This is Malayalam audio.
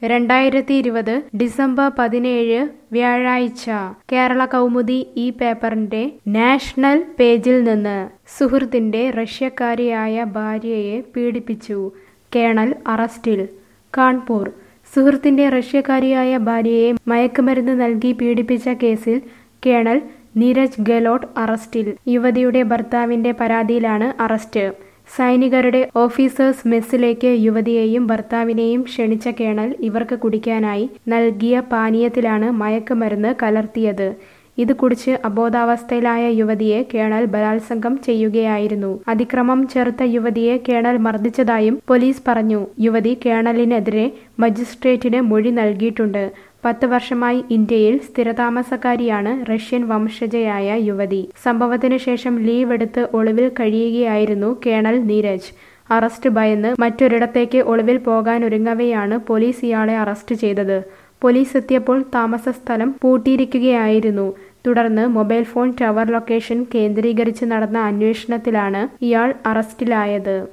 രണ്ടായിരത്തി ഇരുപത് ഡിസംബർ പതിനേഴ് വ്യാഴാഴ്ച കേരള കൗമുദി ഈ പേപ്പറിന്റെ നാഷണൽ പേജിൽ നിന്ന് സുഹൃത്തിന്റെ റഷ്യക്കാരിയായ ഭാര്യയെ പീഡിപ്പിച്ചു കേണൽ അറസ്റ്റിൽ കാൺപൂർ സുഹൃത്തിന്റെ റഷ്യക്കാരിയായ ഭാര്യയെ മയക്കുമരുന്ന് നൽകി പീഡിപ്പിച്ച കേസിൽ കേണൽ നീരജ് ഗെലോട്ട് അറസ്റ്റിൽ യുവതിയുടെ ഭർത്താവിന്റെ പരാതിയിലാണ് അറസ്റ്റ് സൈനികരുടെ ഓഫീസേഴ്സ് മെസ്സിലേക്ക് യുവതിയെയും ഭർത്താവിനെയും ക്ഷണിച്ച കേണൽ ഇവർക്ക് കുടിക്കാനായി നൽകിയ പാനീയത്തിലാണ് മയക്കുമരുന്ന് കലർത്തിയത് ഇത് കുടിച്ച് അബോധാവസ്ഥയിലായ യുവതിയെ കേണൽ ബലാത്സംഗം ചെയ്യുകയായിരുന്നു അതിക്രമം ചെറുത്ത യുവതിയെ കേണൽ മർദ്ദിച്ചതായും പോലീസ് പറഞ്ഞു യുവതി കേണലിനെതിരെ മജിസ്ട്രേറ്റിന് മൊഴി നൽകിയിട്ടുണ്ട് പത്ത് വർഷമായി ഇന്ത്യയിൽ സ്ഥിരതാമസക്കാരിയാണ് റഷ്യൻ വംശജയായ യുവതി സംഭവത്തിന് ശേഷം ലീവ് എടുത്ത് ഒളിവിൽ കഴിയുകയായിരുന്നു കേണൽ നീരജ് അറസ്റ്റ് ഭയന്ന് മറ്റൊരിടത്തേക്ക് ഒളിവിൽ പോകാനൊരുങ്ങവെയാണ് പോലീസ് ഇയാളെ അറസ്റ്റ് ചെയ്തത് പോലീസ് എത്തിയപ്പോൾ താമസ സ്ഥലം പൂട്ടിയിരിക്കുകയായിരുന്നു തുടർന്ന് മൊബൈൽ ഫോൺ ടവർ ലൊക്കേഷൻ കേന്ദ്രീകരിച്ച് നടന്ന അന്വേഷണത്തിലാണ് ഇയാൾ അറസ്റ്റിലായത്